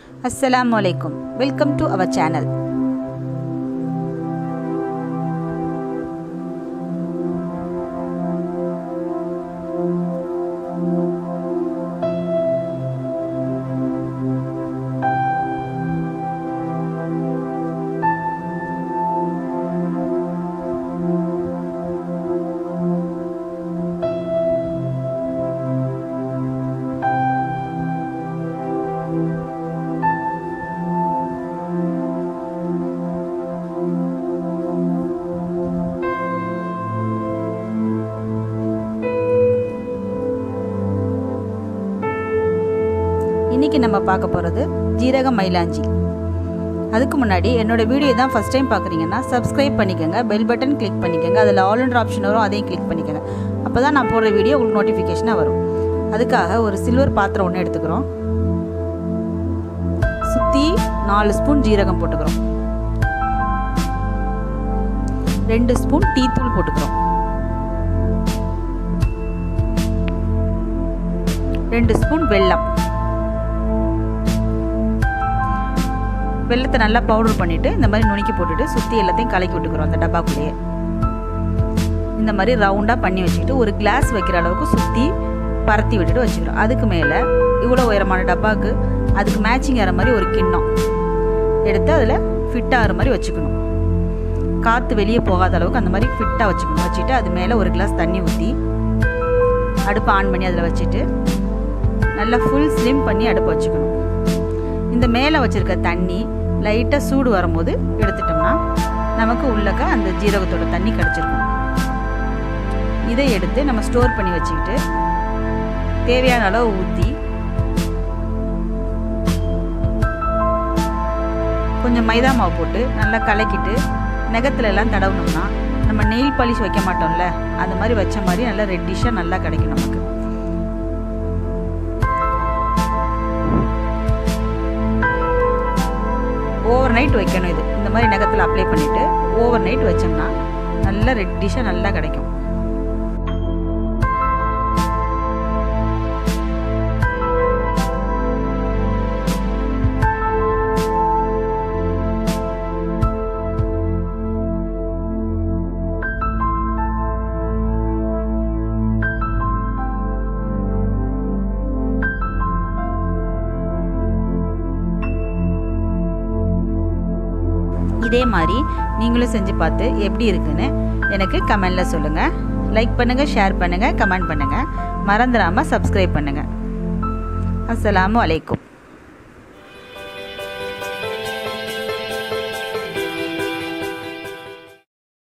அஸ்ஸலாமு அலைக்கும் welcome to our channel இன்றைக்கி நம்ம பார்க்க போகிறது ஜீரக மயிலாஞ்சி அதுக்கு முன்னாடி என்னோட வீடியோ தான் ஃபஸ்ட் டைம் பார்க்குறீங்கன்னா சப்ஸ்கிரைப் பண்ணிக்கோங்க பெல் பட்டன் கிளிக் பண்ணிக்கோங்க அதில் ஆல் அண்ட் ஆப்ஷன் வரும் அதையும் கிளிக் பண்ணிக்கோங்க அப்போ தான் நான் போடுற வீடியோ உங்களுக்கு நோட்டிஃபிகேஷனாக வரும் அதுக்காக ஒரு சில்வர் பாத்திரம் ஒன்று எடுத்துக்கிறோம் சுற்றி நாலு ஸ்பூன் ஜீரகம் போட்டுக்கிறோம் ரெண்டு ஸ்பூன் டீ தூள் போட்டுக்கிறோம் ரெண்டு ஸ்பூன் வெல்லம் வெள்ளத்தை நல்லா பவுடர் பண்ணிவிட்டு இந்த மாதிரி நுணுக்கி போட்டுட்டு சுற்றி எல்லாத்தையும் கலக்கி விட்டுக்கிறோம் அந்த டப்பாக்குள்ளேயே இந்த மாதிரி ரவுண்டாக பண்ணி வச்சுக்கிட்டு ஒரு கிளாஸ் வைக்கிற அளவுக்கு சுற்றி பரத்தி விட்டுட்டு வச்சுக்கிறோம் அதுக்கு மேலே இவ்வளோ உயரமான டப்பாவுக்கு அதுக்கு மேட்சிங் ஆகிற மாதிரி ஒரு கிண்ணம் எடுத்து அதில் ஃபிட் ஆகிற மாதிரி வச்சுக்கணும் காற்று வெளியே போகாத அளவுக்கு அந்த மாதிரி ஃபிட்டாக வச்சுக்கணும் வச்சுட்டு அது மேலே ஒரு கிளாஸ் தண்ணி ஊற்றி அடுப்பை ஆன் பண்ணி அதில் வச்சுட்டு நல்லா ஃபுல் ஸ்லிம் பண்ணி அடுப்பை வச்சுக்கணும் இந்த மேலே வச்சுருக்க தண்ணி லைட்டாக சூடு வரும்போது எடுத்துட்டோம்னா நமக்கு உள்ளக்க அந்த ஜீரகத்தோட தண்ணி கிடச்சிருக்கும் இதை எடுத்து நம்ம ஸ்டோர் பண்ணி வச்சுக்கிட்டு தேவையான அளவு ஊற்றி கொஞ்சம் மைதா மாவு போட்டு நல்லா கலக்கிட்டு நெகத்துல எல்லாம் தடவுனோம்னா நம்ம நெயில் பாலிஷ் வைக்க மாட்டோம்ல அந்த மாதிரி வச்ச மாதிரி நல்லா ரெட்டிஷாக நல்லா கிடைக்கும் நமக்கு ஓவர் நைட் வைக்கணும் இது இந்த மாதிரி நகத்தில் அப்ளை பண்ணிவிட்டு ஓவர் நைட் வச்சோம்னா நல்லா ரெட்டிஷாக நல்லா கிடைக்கும் இதே மாதிரி நீங்களும் செஞ்சு பார்த்து எப்படி இருக்குன்னு எனக்கு கமெண்டில் சொல்லுங்கள் லைக் பண்ணுங்கள் ஷேர் பண்ணுங்கள் கமெண்ட் பண்ணுங்கள் மறந்துடாமல் சப்ஸ்கிரைப் பண்ணுங்கள் அஸ்ஸலாமு அலைக்கும்